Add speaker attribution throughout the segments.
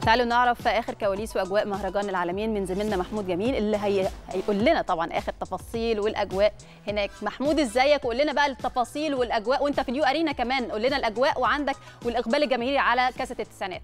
Speaker 1: تعالوا نعرف اخر كواليس واجواء مهرجان العالمين من زميلنا محمود جميل اللي هي... هيقول لنا طبعا اخر تفاصيل والاجواء هناك محمود ازيك وقول لنا بقى التفاصيل والاجواء وانت في اليو ارينا كمان قول لنا الاجواء وعندك والاقبال الجماهيري على كاسه التسعينات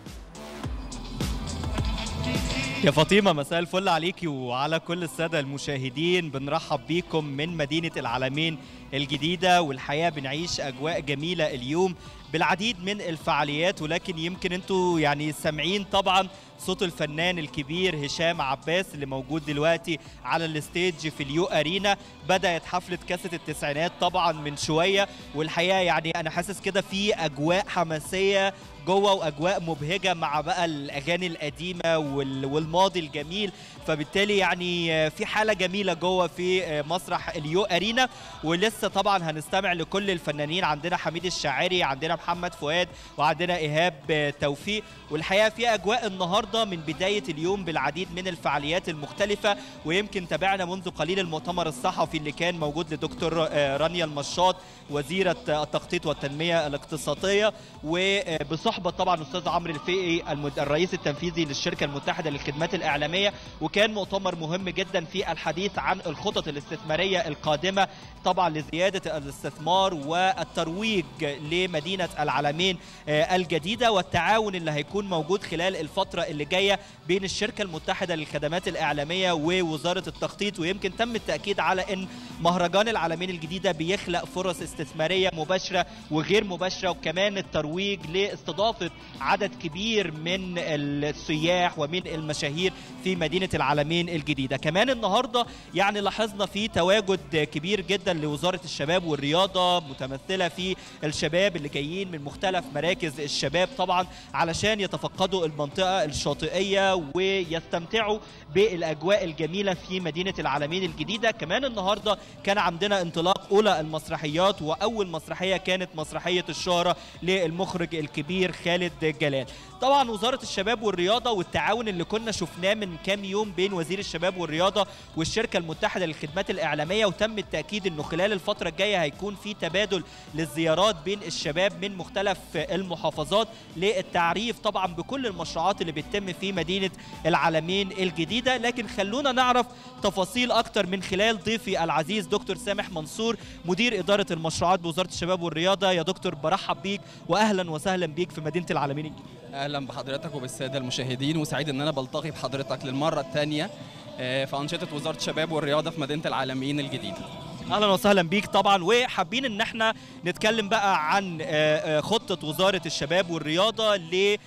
Speaker 2: يا فاطمه مساء الفل عليكي وعلى كل الساده المشاهدين بنرحب بيكم من مدينه العالمين الجديده والحقيقه بنعيش اجواء جميله اليوم بالعديد من الفعاليات ولكن يمكن انتوا يعني سامعين طبعا صوت الفنان الكبير هشام عباس اللي موجود دلوقتي على الستيج في اليو ارينا بدات حفله كاسه التسعينات طبعا من شويه والحقيقه يعني انا حاسس كده في اجواء حماسيه جوه واجواء مبهجه مع بقى الاغاني القديمه والماضي الجميل فبالتالي يعني في حاله جميله جوه في مسرح اليو ارينا ولسه طبعا هنستمع لكل الفنانين عندنا حميد الشاعري عندنا محمد فؤاد وعندنا ايهاب توفيق والحقيقه في اجواء النهارده من بدايه اليوم بالعديد من الفعاليات المختلفه ويمكن تابعنا منذ قليل المؤتمر الصحفي اللي كان موجود لدكتور رانيا المشاط وزيره التخطيط والتنميه الاقتصاديه وبصحبه طبعا استاذ عمرو الفقي الرئيس التنفيذي للشركه المتحده للخدمات الاعلاميه وكان مؤتمر مهم جدا في الحديث عن الخطط الاستثماريه القادمه طبعا لزياده الاستثمار والترويج لمدينه العالمين الجديده والتعاون اللي هيكون موجود خلال الفتره اللي جايه بين الشركه المتحده للخدمات الاعلاميه ووزاره التخطيط ويمكن تم التاكيد على ان مهرجان العالمين الجديده بيخلق فرص استثماريه مباشره وغير مباشره وكمان الترويج لاستضافه عدد كبير من السياح ومن المشاهير في مدينه العالمين الجديده كمان النهارده يعني لاحظنا في تواجد كبير جدا لوزاره الشباب والرياضه متمثله في الشباب اللي جايين من مختلف مراكز الشباب طبعا علشان يتفقدوا المنطقه الشاطئيه ويستمتعوا بالاجواء الجميله في مدينه العالمين الجديده كمان النهارده كان عندنا انطلاق اولى المسرحيات واول مسرحيه كانت مسرحيه الشهره للمخرج الكبير خالد جلال طبعا وزاره الشباب والرياضه والتعاون اللي كنا شفناه من كام يوم بين وزير الشباب والرياضه والشركه المتحده للخدمات الاعلاميه وتم التاكيد انه خلال الفتره الجايه هيكون في تبادل للزيارات بين الشباب من مختلف المحافظات للتعريف طبعا بكل المشروعات اللي بتتم في مدينه العالمين الجديده لكن خلونا نعرف تفاصيل اكتر من خلال ضيفي العزيز دكتور سامح منصور مدير اداره المشروعات بوزاره الشباب والرياضه يا دكتور برحب بيك واهلا وسهلا بيك في مدينه العالمين الجديده
Speaker 3: اهلا بحضرتك وبالساده المشاهدين وسعيد ان انا بلتقي بحضرتك للمره الثانيه في انشطه وزاره الشباب والرياضه في مدينه العالمين الجديده
Speaker 2: اهلا وسهلا بيك طبعا وحابين ان احنا نتكلم بقى عن خطه وزاره الشباب والرياضه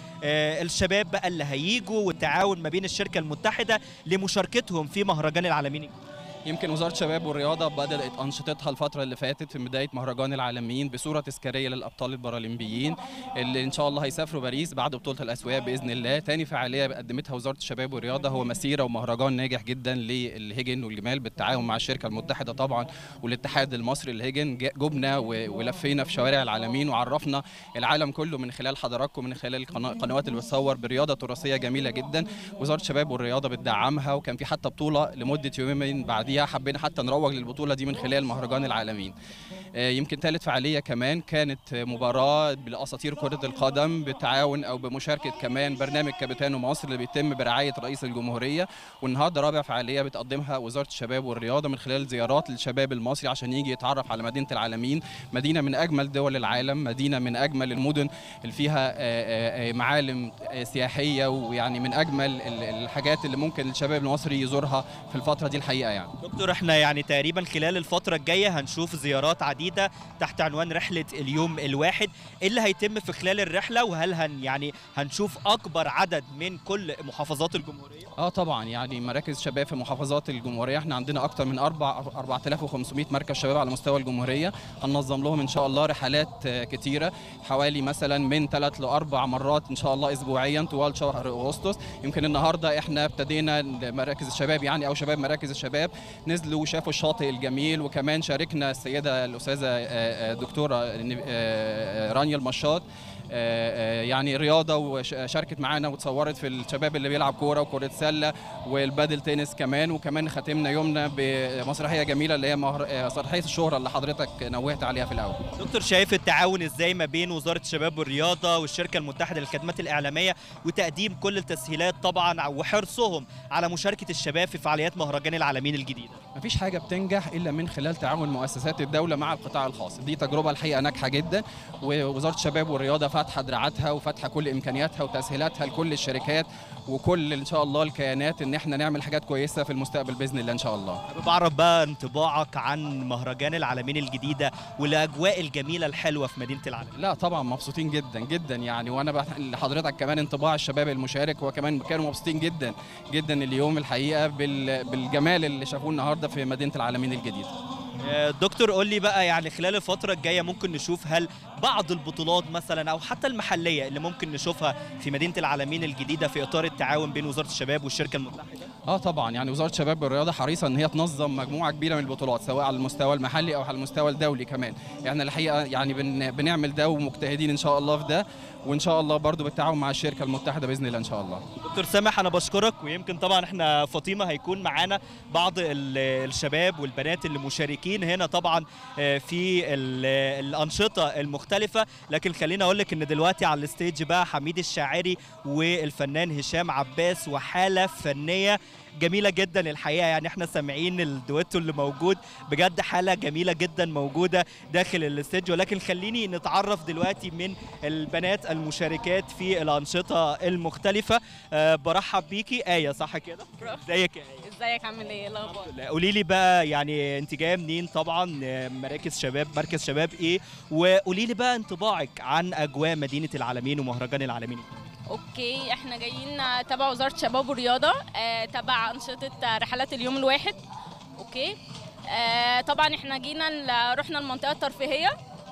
Speaker 2: للشباب بقى اللي هيجوا والتعاون ما بين الشركه المتحده لمشاركتهم في مهرجان العالمين الجديد
Speaker 3: يمكن وزاره الشباب والرياضه بدات انشطتها الفتره اللي فاتت في بدايه مهرجان العالمين بصوره تذكاريه للابطال البارالمبيين اللي ان شاء الله هيسافروا باريس بعد بطوله الاسواق باذن الله تاني فعاليه قدمتها وزاره الشباب والرياضه هو مسيره ومهرجان ناجح جدا للهجن والجمال بالتعاون مع الشركه المتحده طبعا والاتحاد المصري للهجن جبنا ولفينا في شوارع العالمين وعرفنا العالم كله من خلال حضراتكم من خلال القنوات اللي بتصور برياضه تراثيه جميله جدا وزاره الشباب والرياضه بتدعمها وكان في حتى بطوله لمده يومين بعديها حبينا حتى نروج للبطوله دي من خلال مهرجان العالمين يمكن ثالث فعاليه كمان كانت مباراه بالاساطير كره القدم بالتعاون او بمشاركه كمان برنامج كابيتانو مصر اللي بيتم برعايه رئيس الجمهوريه والنهارده رابع فعاليه بتقدمها وزاره الشباب والرياضه من خلال زيارات للشباب المصري عشان يجي يتعرف على مدينه العالمين مدينه من اجمل دول العالم مدينه من اجمل المدن اللي فيها معالم سياحيه ويعني من اجمل الحاجات اللي ممكن الشباب المصري يزورها في الفتره دي الحقيقه يعني
Speaker 2: دكتور احنا يعني تقريبا خلال الفترة الجاية هنشوف زيارات عديدة تحت عنوان رحلة اليوم الواحد ايه اللي هيتم في خلال الرحلة وهل هن يعني هنشوف اكبر عدد من كل محافظات الجمهورية؟
Speaker 3: اه طبعا يعني مراكز شباب في محافظات الجمهورية احنا عندنا اكتر من 4 4500 مركز شباب على مستوى الجمهورية هننظم لهم ان شاء الله رحلات كتيرة حوالي مثلا من ثلاث لاربع مرات ان شاء الله اسبوعيا طوال شهر اغسطس يمكن النهارده احنا ابتدينا مراكز الشباب يعني او شباب مراكز الشباب نزلوا وشافوا الشاطئ الجميل وكمان شاركنا السيده الاستاذه دكتوره رانيا المشاط آه، آه، يعني رياضه وشاركت معانا وتصورت في الشباب اللي بيلعب كوره وكره سله والبادل تنس كمان وكمان ختمنا يومنا بمسرحيه جميله اللي هي مهر- آه، مسرحيه الشهره اللي حضرتك نوهت عليها في الاول
Speaker 2: دكتور شايف التعاون ازاي ما بين وزاره الشباب والرياضه والشركه المتحده للخدمات الاعلاميه وتقديم كل التسهيلات طبعا وحرصهم على مشاركه الشباب في فعاليات مهرجان العالمين الجديده
Speaker 3: مفيش حاجة بتنجح إلا من خلال تعاون مؤسسات الدولة مع القطاع الخاص دي تجربة الحقيقة ناجحة جدا ووزارة الشباب والرياضة فاتحة دراعاتها وفاتحة كل إمكانياتها وتسهيلاتها لكل الشركات وكل إن شاء الله الكيانات إن إحنا نعمل حاجات كويسة في المستقبل بإذن الله إن شاء الله
Speaker 2: حابب اعرف بقى انطباعك عن مهرجان العالمين الجديده والاجواء الجميله الحلوه في مدينه العالمين
Speaker 3: لا طبعا مبسوطين جدا جدا يعني وانا بح- لحضرتك كمان انطباع الشباب المشارك وكمان كانوا مبسوطين جدا جدا اليوم الحقيقه بال- بالجمال اللي شافوه النهارده في مدينه العالمين الجديده
Speaker 2: آه، دكتور قول لي بقى يعني خلال الفترة الجاية ممكن نشوف هل بعض البطولات مثلا أو حتى المحلية اللي ممكن نشوفها في مدينة العالمين الجديدة في إطار التعاون بين وزارة الشباب والشركة المتحدة؟
Speaker 3: اه طبعا يعني وزاره الشباب والرياضه حريصه ان هي تنظم مجموعه كبيره من البطولات سواء على المستوى المحلي او على المستوى الدولي كمان احنا الحقيقه يعني بن بنعمل ده ومجتهدين ان شاء الله في ده وان شاء الله برضو بالتعاون مع الشركه المتحده باذن الله ان شاء الله
Speaker 2: دكتور سامح أنا بشكرك ويمكن طبعا إحنا فاطمة هيكون معانا بعض ال- الشباب والبنات اللي مشاركين هنا طبعا آه، في ال- الأنشطة المختلفة لكن خليني أقول لك إن دلوقتي على الستيج بقى حميد الشاعري والفنان هشام عباس وحالة فنية جميله جدا الحقيقه يعني احنا سامعين الدويتو اللي موجود بجد حاله جميله جدا موجوده داخل الاستديو ولكن خليني نتعرف دلوقتي من البنات المشاركات في الانشطه المختلفه أه برحب بيكي ايه صح كده ازيك يا ايه
Speaker 4: ازيك عامل ايه إيه الاخبار
Speaker 2: لا، قولي لي بقى يعني انت جايه منين طبعا آه، مراكز شباب مركز شباب ايه وقولي لي بقى انطباعك عن اجواء مدينه العالمين ومهرجان العالمين
Speaker 4: اوكي احنا جايين تبع وزاره الشباب والرياضه آه، تبع انشطه آه، رحلات اليوم الواحد اوكي آه، طبعا احنا جينا ل- رحنا المنطقه الترفيهيه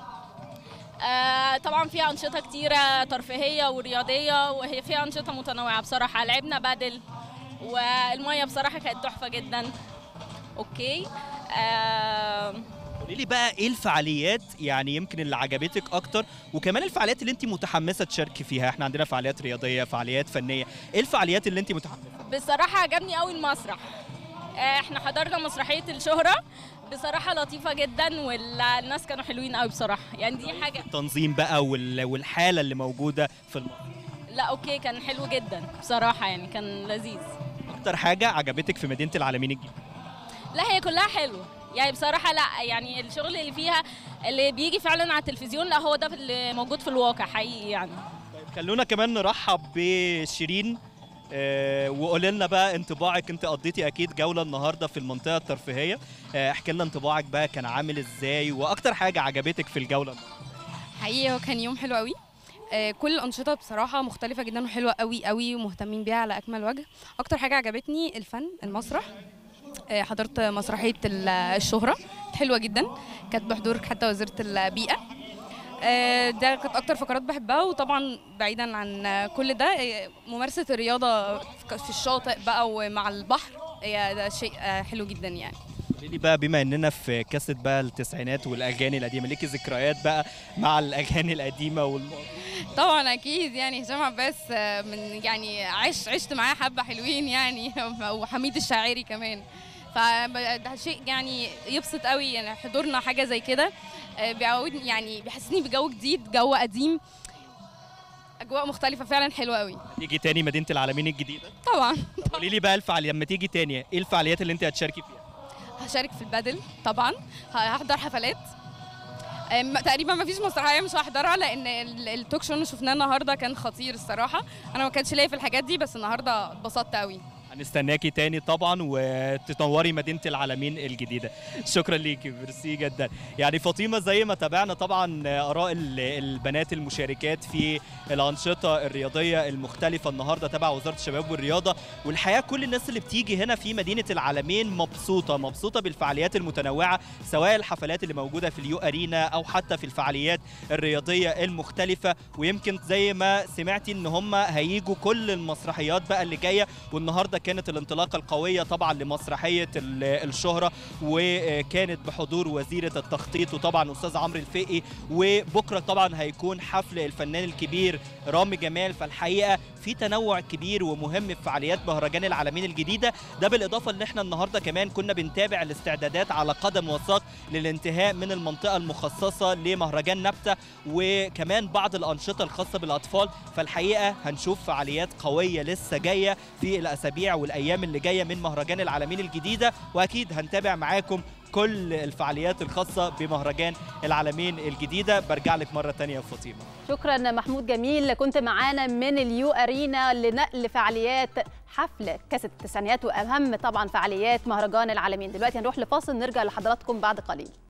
Speaker 4: آه، طبعا فيها انشطه كتيره ترفيهيه ورياضيه وهي فيها انشطه متنوعه بصراحه لعبنا بدل والميه بصراحه كانت تحفه جدا اوكي آه،
Speaker 2: قولي لي بقى ايه الفعاليات يعني يمكن اللي عجبتك اكتر وكمان الفعاليات اللي انت متحمسه تشاركي فيها احنا عندنا فعاليات رياضيه فعاليات فنيه ايه الفعاليات اللي انت متحمسه
Speaker 4: بصراحة عجبني قوي المسرح آه، احنا حضرنا مسرحية الشهرة بصراحة لطيفة جدا والناس كانوا حلوين قوي بصراحة يعني دي حاجة
Speaker 2: التنظيم بقى وال- والحاله اللي موجوده في المسرح
Speaker 4: لا اوكي كان حلو جدا بصراحة يعني كان لذيذ
Speaker 2: اكتر حاجه عجبتك في مدينه العالمين الجديده
Speaker 4: لا هي كلها حلوة يعني بصراحة لا يعني الشغل اللي فيها اللي بيجي فعلا على التلفزيون لا هو ده اللي موجود في الواقع حقيقي يعني
Speaker 2: خلونا كمان نرحب بشيرين آه، وقولي لنا بقى انطباعك انت قضيتي اكيد جوله النهارده في المنطقه الترفيهيه آه، احكي لنا انطباعك بقى كان عامل ازاي واكتر حاجه عجبتك في الجوله
Speaker 5: حقيقي هو كان يوم حلو قوي آه، كل الانشطه بصراحه مختلفه جدا وحلوه قوي قوي ومهتمين بيها على اكمل وجه اكتر حاجه عجبتني الفن المسرح آه، حضرت مسرحيه ال- الشهره كانت حلوه جدا كانت بحضور حتى وزيره البيئه آه، ده كانت اكتر فقرات بحبها وطبعا بعيدا عن آه، كل ده آه، ممارسه الرياضه في الشاطئ بقى ومع البحر هي ده شيء آه، حلو جدا يعني
Speaker 2: قولي لي بقى بما اننا في كاسه بقى التسعينات والاغاني القديمه ليكي ذكريات بقى مع الاغاني القديمه والماضي
Speaker 5: طبعا اكيد يعني هشام عباس آه، من يعني عش عشت معاه حبه حلوين يعني وحميد الشاعري كمان فده شيء يعني يبسط قوي يعني حضورنا حاجه زي كده آه، بيعودني يعني بيحسسني بجو جديد جو قديم اجواء مختلفه فعلا حلوه قوي
Speaker 2: تيجي تاني مدينه العالمين الجديده
Speaker 5: طبعا
Speaker 2: قولي لي بقى الفعاليات لما تيجي تاني ايه الفعاليات اللي انت هتشاركي فيها
Speaker 5: هشارك في البادل طبعا هحضر حفلات أم، تقريبا ما فيش مسرحيه مش هحضرها لان ال- التوك شو اللي شفناه النهارده كان خطير الصراحه انا ما كانش ليا في الحاجات دي بس النهارده اتبسطت قوي
Speaker 2: هنستناكي تاني طبعا وتنوري مدينه العالمين الجديده شكرا ليكي ميرسي جدا يعني فاطمه زي ما تابعنا طبعا اراء ال- البنات المشاركات في الانشطه الرياضيه المختلفه النهارده تبع وزاره الشباب والرياضه والحقيقه كل الناس اللي بتيجي هنا في مدينه العالمين مبسوطه مبسوطه بالفعاليات المتنوعه سواء الحفلات اللي موجوده في اليو ارينا او حتى في الفعاليات الرياضيه المختلفه ويمكن زي ما سمعتي ان هم هيجوا كل المسرحيات بقى اللي جايه والنهارده كانت الانطلاقه القويه طبعا لمسرحيه ال- الشهره وكانت بحضور وزيره التخطيط وطبعا استاذ عمرو الفقي وبكره طبعا هيكون حفل الفنان الكبير رامي جمال فالحقيقه في تنوع كبير ومهم في فعاليات مهرجان العالمين الجديده ده بالاضافه ان احنا النهارده كمان كنا بنتابع الاستعدادات على قدم وساق للانتهاء من المنطقه المخصصه لمهرجان نبته وكمان بعض الانشطه الخاصه بالاطفال فالحقيقه هنشوف فعاليات قويه لسه جايه في الاسابيع والايام اللي جايه من مهرجان العالمين الجديده واكيد هنتابع معاكم كل الفعاليات الخاصه بمهرجان العالمين الجديده برجع لك مره تانية يا فاطمه
Speaker 1: شكرا محمود جميل كنت معانا من اليو ارينا لنقل فعاليات حفل كاس التسعينات واهم طبعا فعاليات مهرجان العالمين دلوقتي هنروح لفاصل نرجع لحضراتكم بعد قليل